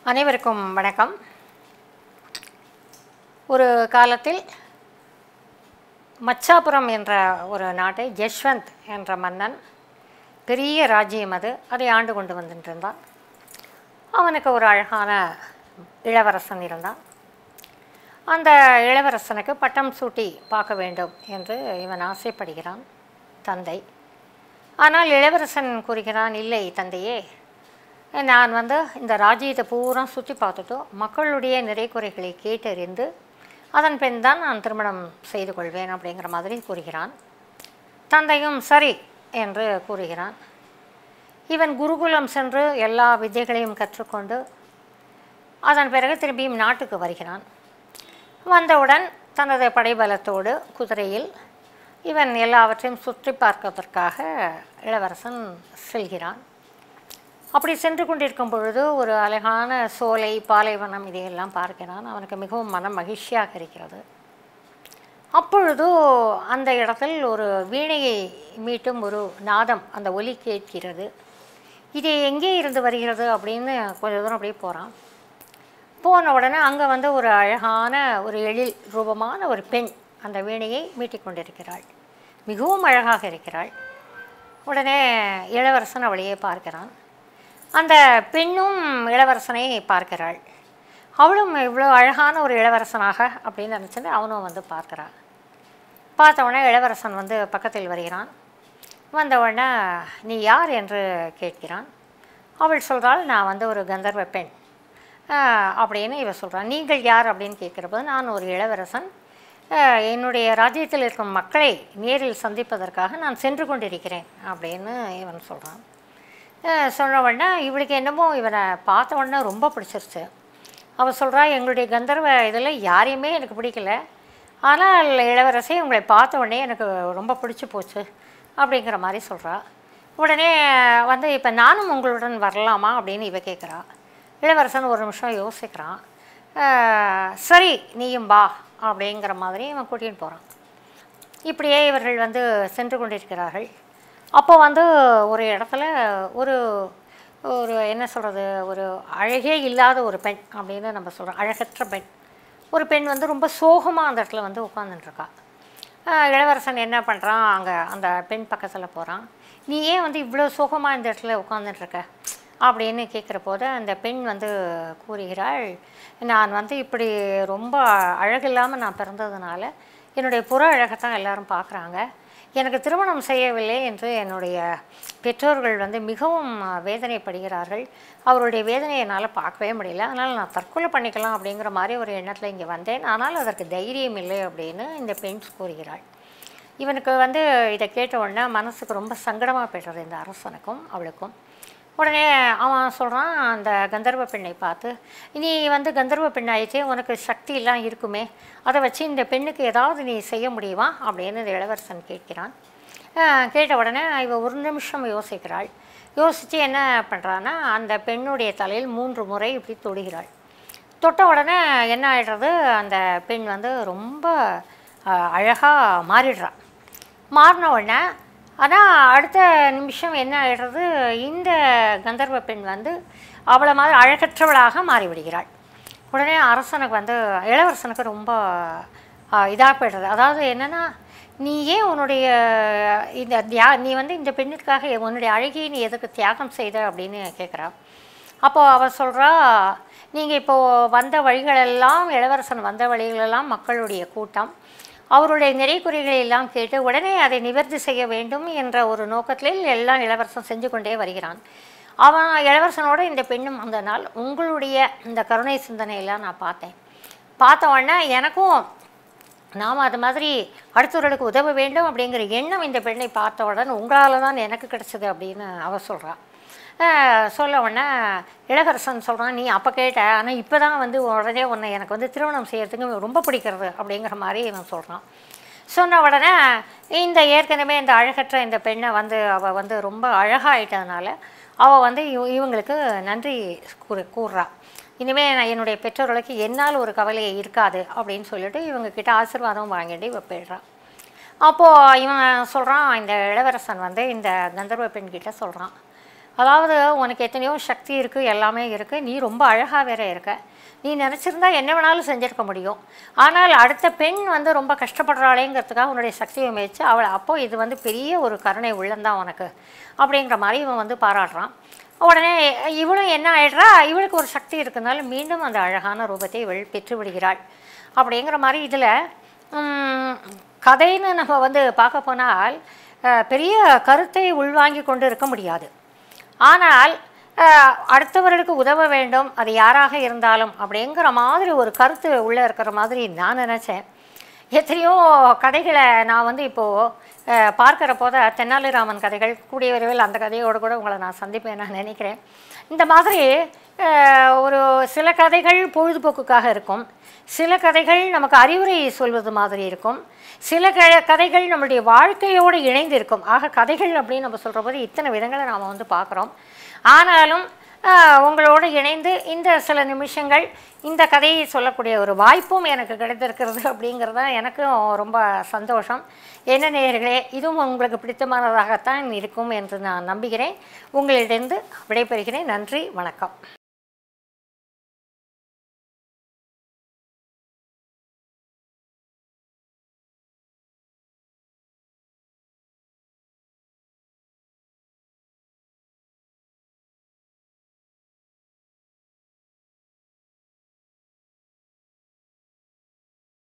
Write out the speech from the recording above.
அனைவருக்கும் வணக்கம் ஒரு காலத்தில் மச்சாபுரம் என்ற ஒரு நாட்டை ஜஷ்வந்த் என்ற மன்னன் பெரிய ராஜ்யம் அது அதை ஆண்டு கொண்டு வந்துட்டு இருந்தான் அவனுக்கு ஒரு அழகான இளவரசன் இருந்தான் அந்த இளவரசனுக்கு பட்டம் சூட்டி பார்க்க வேண்டும் என்று இவன் ஆசைப்படுகிறான் தந்தை ஆனால் இளவரசன் கூறுகிறான் இல்லை தந்தையே நான் வந்து இந்த ராஜ்யத்தை பூரா சுற்றி பார்த்துட்டு மக்களுடைய நிறை குறைகளை கேட்டறிந்து அதன் பின் தான் நான் திருமணம் செய்து கொள்வேன் அப்படிங்கிற மாதிரி கூறுகிறான் தந்தையும் சரி என்று கூறுகிறான் இவன் குருகுலம் சென்று எல்லா வித்தைகளையும் கற்றுக்கொண்டு அதன் பிறகு திரும்பியும் நாட்டுக்கு வருகிறான் வந்தவுடன் தனது படைபலத்தோடு குதிரையில் இவன் எல்லாவற்றையும் சுற்றி பார்ப்பதற்காக இளவரசன் செல்கிறான் அப்படி சென்று கொண்டிருக்கும் பொழுது ஒரு அழகான சோலை பாலைவனம் இதையெல்லாம் பார்க்கிறான் அவனுக்கு மிகவும் மனம் மகிழ்ச்சியாக இருக்கிறது அப்பொழுது அந்த இடத்தில் ஒரு வீணையை மீட்டும் ஒரு நாதம் அந்த ஒலி கேட்கிறது இது எங்கே இருந்து வருகிறது அப்படின்னு கொஞ்ச தூரம் அப்படியே போகிறான் போன உடனே அங்கே வந்து ஒரு அழகான ஒரு எழில் ரூபமான ஒரு பெண் அந்த வீணையை மீட்டிக் கொண்டிருக்கிறாள் மிகவும் அழகாக இருக்கிறாள் உடனே இளவரசன் அவளையே பார்க்கிறான் அந்த பெண்ணும் இளவரசனை பார்க்கிறாள் அவளும் இவ்வளோ அழகான ஒரு இளவரசனாக அப்படின்னு நினச்சிட்டு அவனும் வந்து பார்க்குறான் பார்த்த உடனே இளவரசன் வந்து பக்கத்தில் வருகிறான் வந்த உடனே நீ யார் என்று கேட்கிறான் அவள் சொல்கிறாள் நான் வந்து ஒரு கந்தர்வ பெண் ஆஹ் அப்படின்னு இவ சொல்கிறான் நீங்கள் யார் அப்படின்னு கேட்குறபோது நான் ஒரு இளவரசன் ஆஹ் என்னுடைய ராஜ்யத்தில் இருக்கும் மக்களை நேரில் சந்திப்பதற்காக நான் சென்று கொண்டிருக்கிறேன் அப்படின்னு இவன் சொல்கிறான் ஆஹ் சொன்ன உடனே இவளுக்கு என்னமோ இவனை பார்த்த உடனே ரொம்ப பிடிச்சிருச்சு அவள் சொல்கிறா எங்களுடைய கந்தர்வ இதில் யாரையுமே எனக்கு பிடிக்கல ஆனால் இளவரசி உங்களை பார்த்த உடனே எனக்கு ரொம்ப பிடிச்சி போச்சு அப்படிங்கிற மாதிரி சொல்கிறா உடனே வந்து இப்போ நானும் உங்களுடன் வரலாமா அப்படின்னு இவ கேட்குறா இளவரசன் ஒரு நிமிஷம் யோசிக்கிறான் ஆஹ் சரி நீயும் வா அப்படிங்கிற மாதிரி இவன் கூட்டிகிட்டு போகிறான் இப்படியே இவர்கள் வந்து சென்று கொண்டிருக்கிறார்கள் அப்போ வந்து ஒரு இடத்துல ஒரு ஒரு என்ன சொல்கிறது ஒரு அழகே இல்லாத ஒரு பெண் அப்படின்னு நம்ம சொல்கிறோம் அழகற்ற பெண் ஒரு பெண் வந்து ரொம்ப சோகமாக அந்த இடத்துல வந்து உட்காந்துட்டுருக்கா இளவரசன் என்ன பண்ணுறான் அங்கே அந்த பெண் பக்கத்தில் போகிறான் நீ ஏன் வந்து இவ்வளோ சோகமாக இந்த இடத்துல உட்காந்துட்டுருக்க அப்படின்னு கேட்குற போது அந்த பெண் வந்து கூறுகிறாள் நான் வந்து இப்படி ரொம்ப அழகில்லாமல் நான் பிறந்ததுனால என்னுடைய புற அழகைத்தான் எல்லாரும் பார்க்குறாங்க எனக்கு திருமணம் செய்யவில்லை என்று என்னுடைய பெற்றோர்கள் வந்து மிகவும் வேதனைப்படுகிறார்கள் அவருடைய வேதனையை என்னால் பார்க்கவே முடியல அதனால் நான் தற்கொலை பண்ணிக்கலாம் அப்படிங்கிற மாதிரி ஒரு எண்ணத்தில் இங்கே வந்தேன் ஆனால் அதற்கு தைரியம் இல்லை அப்படின்னு இந்த பெண் கூறுகிறாள் இவனுக்கு வந்து இதை கேட்ட உடனே மனசுக்கு ரொம்ப சங்கடமாக போய்டுறது இந்த அரசனுக்கும் அவளுக்கும் உடனே அவன் சொல்கிறான் அந்த கந்தர்வ பெண்ணை பார்த்து நீ வந்து கந்தர்வ பெண் ஆயிடுச்சே உனக்கு சக்தியெல்லாம் இருக்குமே அதை வச்சு இந்த பெண்ணுக்கு ஏதாவது நீ செய்ய முடியுமா அப்படின்னு இந்த இளவரசன் கேட்கிறான் ஆஹ் கேட்ட உடனே இவ ஒரு நிமிஷம் யோசிக்கிறாள் யோசித்து என்ன பண்ணுறான்னா அந்த பெண்ணுடைய தலையில் மூன்று முறை இப்படி தொடுகிறாள் தொட்ட உடனே என்ன ஆயிடுறது அந்த பெண் வந்து ரொம்ப அழகாக மாறிடுறான் மாறின உடனே ஆனால் அடுத்த நிமிஷம் என்ன ஆகிடுறது இந்த கந்தர்வ பெண் வந்து அவளை மாதிரி அழகற்றவளாக மாறிவிடுகிறாள் உடனே அரசனுக்கு வந்து இளவரசனுக்கு ரொம்ப இதாக போய்டுறது அதாவது என்னென்னா நீ ஏன் உன்னுடைய இந்த தியா நீ வந்து இந்த பெண்ணுக்காக உன்னுடைய அழகியை நீ எதுக்கு தியாகம் செய்த அப்படின்னு கேட்குறா அப்போது அவள் சொல்கிறா நீங்கள் இப்போது வந்த வழிகளெல்லாம் இளவரசன் வந்த வழிகளெல்லாம் மக்களுடைய கூட்டம் அவருடைய நிறை குறைகளை எல்லாம் கேட்டு உடனே அதை நிவர்த்தி செய்ய வேண்டும் என்ற ஒரு நோக்கத்தில் எல்லாம் இளவரசன் செஞ்சு கொண்டே வருகிறான் அவன் இளவரசனோட இந்த பெண்ணும் அந்த நாள் உங்களுடைய இந்த கருணை சிந்தனையெல்லாம் நான் பார்த்தேன் பார்த்த உடனே எனக்கும் நாம் அது மாதிரி அடுத்தவர்களுக்கு உதவ வேண்டும் அப்படிங்கிற எண்ணம் இந்த பெண்ணை பார்த்த உடனே உங்களால் தான் எனக்கு கிடச்சிது அப்படின்னு அவ சொல்கிறான் சொல்ல உடனே இளவரசன் சொல்கிறான் நீ அப்போ கேட்ட ஆனால் இப்போ தான் வந்து உடனே உன்னை எனக்கு வந்து திருமணம் செய்யறதுக்கு ரொம்ப பிடிக்கிறது அப்படிங்கிற மாதிரி இவன் சொல்கிறான் சொன்ன உடனே இந்த ஏற்கனவே இந்த அழகற்ற இந்த பெண்ணை வந்து அவள் வந்து ரொம்ப அழகாயிட்டதுனால அவள் வந்து இவ இவங்களுக்கு நன்றி கூறு கூறுறா இனிமேல் நான் என்னுடைய பெற்றோர்களுக்கு என்னால் ஒரு கவலை இருக்காது அப்படின்னு சொல்லிட்டு இவங்க கிட்ட ஆசீர்வாதம் வாங்கிட்டு இவ போயிடுறான் அப்போது இவன் சொல்கிறான் இந்த இளவரசன் வந்து இந்த கந்தர்வ பெண்கிட்ட சொல்கிறான் அதாவது உனக்கு எத்தனையோ சக்தி இருக்குது எல்லாமே இருக்குது நீ ரொம்ப அழகாக வேற இருக்க நீ நினச்சிருந்தா என்ன வேணாலும் செஞ்சிருக்க முடியும் ஆனால் அடுத்த பெண் வந்து ரொம்ப கஷ்டப்படுறாளேங்கிறதுக்காக உன்னுடைய சக்தியை உபயோகிச்சு அவள் அப்போ இது வந்து பெரிய ஒரு கருணை உள்ளந்தான் உனக்கு அப்படிங்கிற மாதிரி இவன் வந்து பாராட்டுறான் உடனே இவளும் என்ன ஆயிடுறா இவளுக்கு ஒரு சக்தி இருக்கிறதுனால மீண்டும் அந்த அழகான ரூபத்தை இவள் பெற்று விடுகிறாள் அப்படிங்கிற மாதிரி இதில் கதைன்னு நம்ம வந்து பார்க்க போனால் அஹ், பெரிய கருத்தை உள்வாங்கி கொண்டு இருக்க முடியாது ஆனால் அஹ், அடுத்தவர்களுக்கு உதவ வேண்டும் அது யாராக இருந்தாலும் அப்படிங்கிற மாதிரி ஒரு கருத்து உள்ளே இருக்கிற மாதிரி நான் நினச்சேன் எத்தனையோ கதைகளை நான் வந்து இப்போது பார்க்குற போத தென்னாலிராமன் கதைகள் கூடிய விரைவில் அந்த கதையோடு கூட உங்களை நான் சந்திப்பேன் நான் நினைக்கிறேன் இந்த மாதிரி அஹ், ஒரு சில கதைகள் பொழுதுபோக்குக்காக இருக்கும் சில கதைகள் நமக்கு அறிவுரை சொல்வது மாதிரி இருக்கும் சில க கதைகள் நம்மளுடைய வாழ்க்கையோடு இணைந்து இருக்கும் ஆக கதைகள் அப்படின்னு நம்ம சொல்கிற போது இத்தனை விதங்களை நாம் வந்து பார்க்குறோம் ஆனாலும் ஆஹ், உங்களோடு இணைந்து இந்த சில நிமிஷங்கள் இந்த கதையை சொல்லக்கூடிய ஒரு வாய்ப்பும் எனக்கு கிடைத்திருக்கிறது அப்படிங்கிறது தான் எனக்கும் ரொம்ப சந்தோஷம் என்ன நேயர்களே இதுவும் உங்களுக்கு பிடித்தமானதாகத்தான் இருக்கும் என்று நான் நம்புகிறேன் உங்களிடந்து விடைபெறுகிறேன் நன்றி வணக்கம்